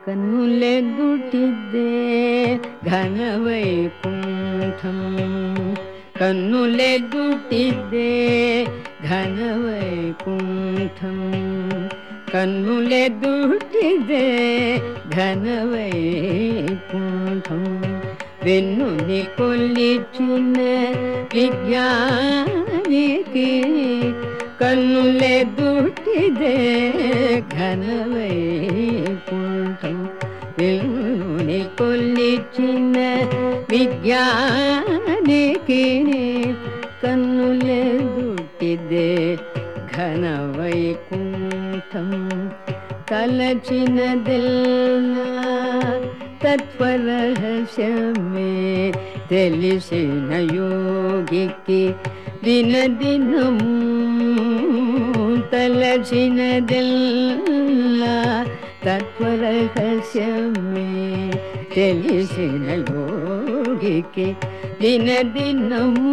కన్నులెదుటిద్దే ఘనవైకుంఠం కన్నులెదుటిద్దే ఘనవైకుంఠం కన్నులెదుటిదే ఘనవైకుంఠం వెన్నుని కొల్లిచిన విజ్ఞానికి కన్నులెదుటిదే ఘనవైకుంఠం వెన్నుని కొల్లిచిన విజ్ఞానికి కన్నులెదుటిదే ఘనవైకుంఠం తలచినదెల్లా తత్వరహస్యమే తెలిసిన యోగికి దినదినము తలచినదెల్లా తత్వరహస్యమే తెలిసిన యోగికి దినదినము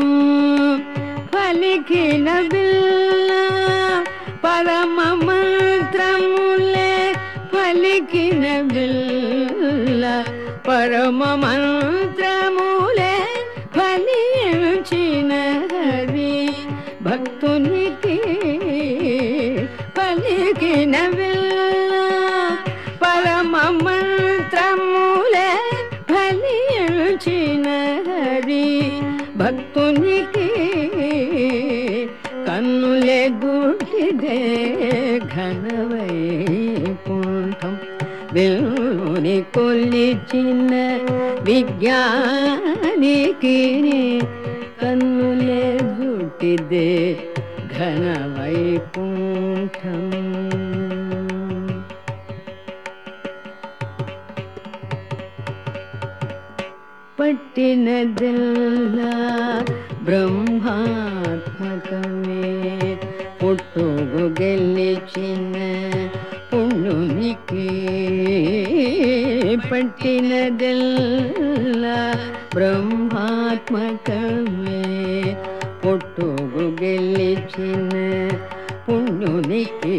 పలికిన బిల్ల పరమ మంత్రములే పలికిన బిల్ల పరమ మంత్రములే ఫలించిన హరి భక్తునికి పలికిన బిల్ల పరమ మంత్రములే ఫలించిన హరి భక్తునికి కన్నులే గుడిదే ఘనవైకుంఠం వెలుని కొల్లిచిన విజ్ఞానికి కన్నులే గుటిదే ఘనవైకుంఠం పట్టినదెల్లా బ్రహ్మాత్మకమే పుట్టుగు గెలిచిన పుణ్యునికి పట్టినదెల్లా బ్రహ్మాత్మకమే పుట్టుగు గెలిచిన పుణ్యునికి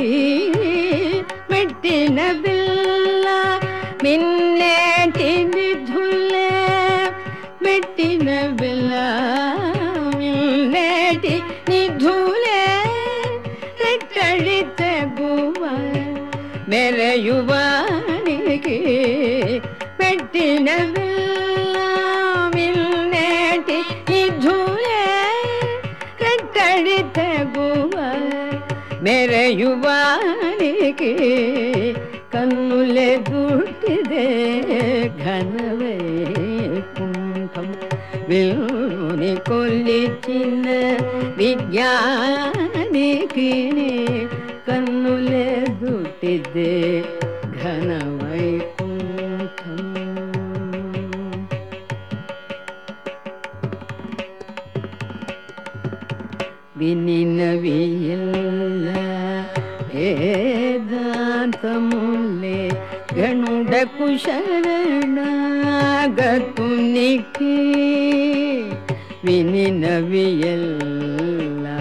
మెట్టిన బిల్ల మిన్నేటి నిధులే మెట్టిన బిల్ల మిన్నేటి నిధులే రెట్టడి తెగువ మెరయువానికి పెట్టిన బిల్ల మిన్నేటి నిధులే రెట్టడి తెగువ మెరయువానికి కన్నులే దుట్టిదే ఘనవైకుంఠం విలుని కొల్లిచిన విజ్ఞానికి కన్నులే దుట్టిదే ఘనవైకుంఠం వినినవియల్ల వేదాంతములే గణుడకు శరణాగతునికి వినినవియల్ల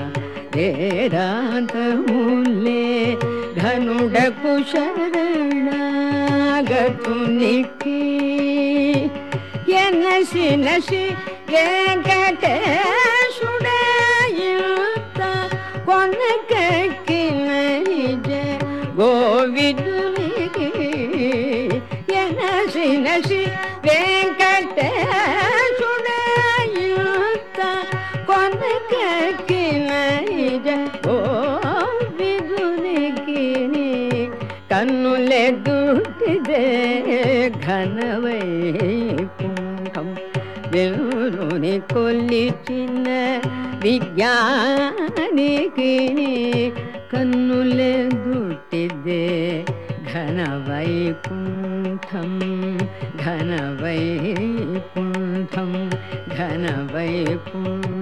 వేదాంతములే ఘనుడకు శరణాగతునికి ఎనసి నసి వెంకటేశుడయుత కొనకెక్కిన నిజ గోవిదునికి ఎనసి నసి వెంకటేశుడయుత కొనకెక్కిన నిజ గోవిదునికి కన్నులే దుట్టిదే ఘనవైకుంఠం వెలుని కొల్లిచిన విజ్ఞానికి కన్నులే దుట్టిదే ఘనవైకుంఠం ఘనవైకుంఠం ఘనవైకుంఠం